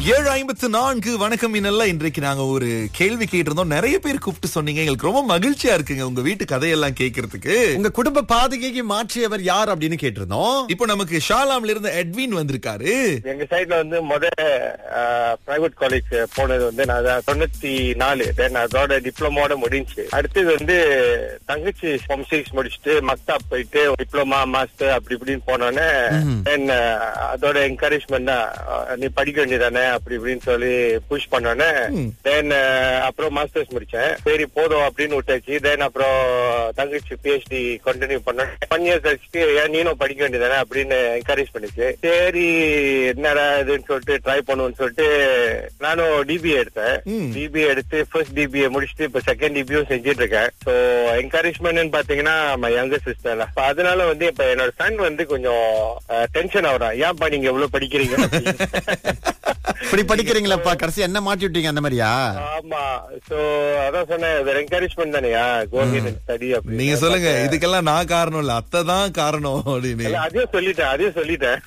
ஏழு ஐம்பத்து நான்கு வணக்கம் இன்னெல்லாம் இன்றைக்கு நாங்க ஒரு கேள்வி கேட்டிருந்தோம் நிறைய பேர் கூப்பிட்டு சொன்னீங்க எங்களுக்கு ரொம்ப மகிழ்ச்சியா இருக்குங்க உங்க வீட்டு கதையெல்லாம் கேட்கறதுக்கு உங்க குடும்ப பாதுகைக்கு மாற்றியவர் யார் அப்படின்னு கேட்டிருந்தோம் இப்போ நமக்கு ஷாலாம்ல இருந்து எட்வின் வந்திருக்காரு எங்க சைட்ல வந்து முத பிரைவேட் காலேஜ் போனது வந்து நான் அதான் தொண்ணூத்தி நாலு தென் அதோட டிப்ளமோட முடிஞ்சு அடுத்தது வந்து தங்கச்சி ஹோம் சிக்ஸ் முடிச்சுட்டு மக்தாப் போயிட்டு டிப்ளமா மாஸ்டர் அப்படி இப்படின்னு போனோன்னே தென் அதோட என்கரேஜ்மெண்ட் தான் அஹ், நீ படிக்க வேண்டியதானே அப்படி இப்படின்னு சொல்லி புஷ் பண்ணோன்னே தென் அப்புறம் மாஸ்டர்ஸ் முடிச்சேன் சரி போதும் அப்படின்னு விட்டாச்சு தென் அப்புறம் தங்கச்சி பிஹெச்டி கண்டினியூ பண்ணேன் ஒன் இயர் கழிச்சுட்டு ஏன் நீனும் படிக்க வேண்டியதானே அப்படின்னு என்கரேஜ் பண்ணிச்சு சரி என்னடா இதுன்னு சொல்லிட்டு ட்ரை பண்ணுவோம்னு சொல்லிட்டு நானும் டிபிஏ எடுத்தேன் டிபிஏ எடுத்து ஃபர்ஸ்ட் டிபிஏ முடிச்சுட்டு இப்ப செகண்ட் டிபியும் செஞ்சுட்டு இருக்கேன் ஸோ என்கரேஜ்மெண்ட் பாத்தீங்கன்னா மை யங்கர் சிஸ்டர் அதனால வந்து இப்ப என்னோட சன் வந்து கொஞ்சம் டென்ஷன் ஆகுறான் ஏன்ப்பா நீங்க எவ்வளவு படிக்கிறீங்க அப்படின்னு. இப்படி படிக்கிறீங்களப்பா கடைசி என்ன மாற்றி விட்டீங்க அந்த மாதிரியா ஆமா சோ அதான் சொன்னேன் என்கரேஜ்மெண்ட் தானேயா கவர்மெண்ட் ஸ்டடி அப்படின்னு நீங்க சொல்லுங்க இதுக்கெல்லாம் நான் காரணம் இல்ல அத்தை தான் காரணம் அப்படின்னு இல்ல, அதையும் சொல்லிட்டேன் அதையும் சொல்லிட்டேன்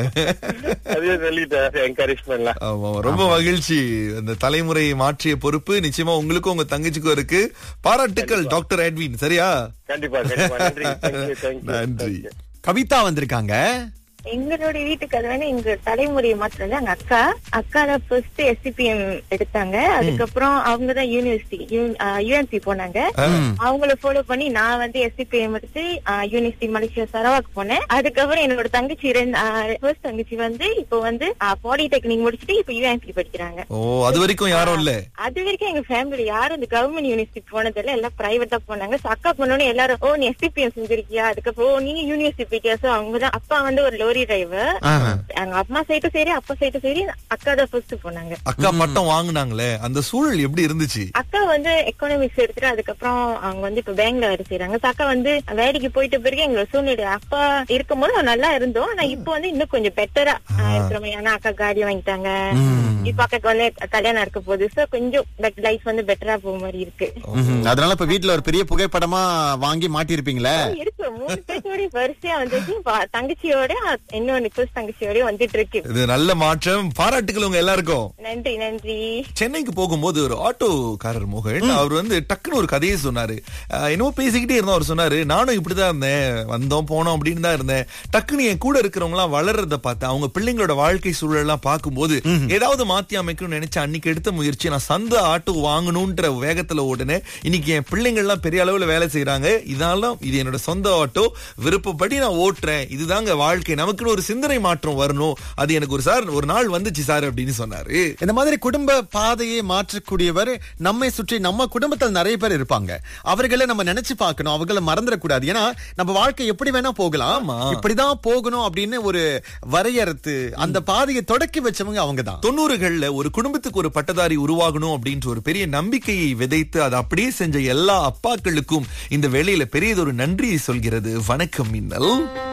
அதையும் சொல்லிட்டேன் என்கரேஜ்மெண்ட்லாம் ஆமா, ஆமா. ரொம்ப மகிழ்ச்சி அந்த தலைமுறையை மாற்றிய பொறுப்பு நிச்சயமா உங்களுக்கும் உங்க தங்கச்சிக்கும் இருக்கு பாராட்டுக்கள் டாக்டர் எட்வின் சரியா கண்டிப்பா கண்டிப்பா நன்றி தேங்க்யூ தேங்க்யூ நன்றி கவிதா வந்திருக்காங்க எங்களோட வீட்டுக்கு அது வந்து எங்க தலைமுறையை மாத்திரம் வந்து எங்க அக்கா அக்கா தான் ஃபர்ஸ்ட் எஸ்சிபிஎம் எடுத்தாங்க அதுக்கப்புறம் அவங்க தான் யூனிவர்சிட்டி யூஎன்பி போனாங்க அவங்கள ஃபாலோ பண்ணி நான் வந்து எஸ்சிபிஎம் எடுத்து யூனிவர்சிட்டி மலேசியா சரவாக்கு போனேன் அதுக்கப்புறம் என்னோட தங்கச்சி ஃபர்ஸ்ட் தங்கச்சி வந்து இப்போ வந்து பாலிடெக்னிக் முடிச்சுட்டு இப்போ யூஎன்பி படிக்கிறாங்க ஓ அது வரைக்கும் யாரும் இல்ல அது வரைக்கும் எங்க ஃபேமிலி யாரும் இந்த கவர்மெண்ட் யூனிவர்சிட்டி போனதில்ல எல்லாம் பிரைவேட் தான் போனாங்க So அக்கா போனோடனே எல்லாரும் ஓ நீ எஸ்பிபிஎம் செஞ்சிருக்கியா அதுக்கப்புறம் ஓ, நீங்க யூனிவர்சிட்டி போயிட்டியா சோ அவங்கதான் அப்பா வந்து ஒரு லோரி டிரைவர் எங்க அம்மா சைட்டும் சரி அப்பா சைட்டும் சரி அக்கா தான் ஃபர்ஸ்ட் போனாங்க அக்கா பட்டம் வாங்குனாங்களே அந்த சூழல் எப்படி இருந்துச்சு அக்கா வந்து எக்கனாமிக்ஸ் எடுத்துட்டு அதுக்கப்புறம் அவங்க வந்து இப்ப பேங்க்ல வேலை செய்யறாங்க So அக்கா வந்து வேலைக்கு போயிட்ட பிறகு எங்களோட சூழ்நிலை அப்பா இருக்கும்போது நாங்க நல்லா இருந்தோம் ஆனா இப்போ வந்து இன்னும் கொஞ்சம் பெட்டரா இருக்கிற மாதிரி ஆனா அக்கா காடி வாங்கிட்டாங்க இப்ப அக்காக்கு வந்து கல்யாணம் இருக்க போகுது சோ கொஞ்சம் லைஃப் வந்து பெட்டரா போக மாதிரி இருக்கு ம்ஹும். அதனால இப்ப வீட்டுல ஒரு பெரிய புகைப்படமா வாங்கி மாட்டிருப்பீங்களே இருக்கு மூணு பேரோட வரிசையா வந்துச்சு பா- தங்கச்சியோட இன்னொன்னு ஃபர்ஸ்ட் தங்கச்சியோட வந்துட்டு இருக்கு இது நல்ல மாற்றம் பாராட்டுக்கள் உங்க எல்லாருக்கும் நன்றி நன்றி சென்னைக்கு போகும்போது ஒரு ஆட்டோக்காரர் மோகன் அவர் வந்து டக்குன்னு ஒரு கதையை சொன்னாரு அஹ், என்னமோ பேசிக்கிட்டே இருந்தோம் அவர் சொன்னாரு நானும் இப்படிதான் இருந்தேன் வந்தோம் போனோம் அப்படின்னு தான் இருந்தேன் டக்குன்னு என் கூட இருக்கிறவங்க எல்லாம் வளர்றத பார்த்தேன் அவங்க பிள்ளைங்களோட வாழ்க்கை சூழல் எல்லாம் பார்க்கும்போது ஏதாவது மாத்தி அமைக்கணும்னு நினைச்ச அன்னைக்கு எடுத்த முயற்சி நான் சந்த ஆட்டோ வாங்கணும்ன்ற வேகத்துல ஓடுனேன் இன்னைக்கு என் பிள்ளைங்க எல்லாம் பெரிய அளவுல வேலை செய்யறாங்க இதனால இது என்னோட சொந்த ஆட்டோ விருப்பப்படி நான் ஓட்டுறேன் இதுதாங்க வாழ்க்கை நமக்குன்னு ஒரு சிந்தனை மாற்றம் வரணும் அது எனக்கு ஒரு சார் ஒரு நாள் வந்துச்சு சார் அப்படின்னு சொன்னாரு இந்த மாதிரி குடும்ப பாதையை மாற்றக்கூடியவர் நம்மை சுற்றி நம்ம குடும்பத்தில் நிறைய பேர் இருப்பாங்க அவர்களை நம்ம நினைச்சு பார்க்கணும் அவங்கள மறந்துடக்கூடாது ஏன்னா நம்ம வாழ்க்கை எப்படி வேணா போகலாம் ஆமா. இப்படிதான் போகணும் அப்படின்னு ஒரு வரையறுத்து அந்த பாதையை தொடக்கி வச்சவங்க அவங்கதான் தொண்ணூறுகள்ல ஒரு குடும்பத்துக்கு ஒரு பட்டதாரி உருவாகணும் அப்படின்ற ஒரு பெரிய நம்பிக்கையை விதைத்து அதை அப்படியே செஞ்ச எல்லா அப்பாக்களுக்கும் இந்த வேளையில பெரியதொரு நன்றியை சொல்கிறது வணக்கம் மின்னல்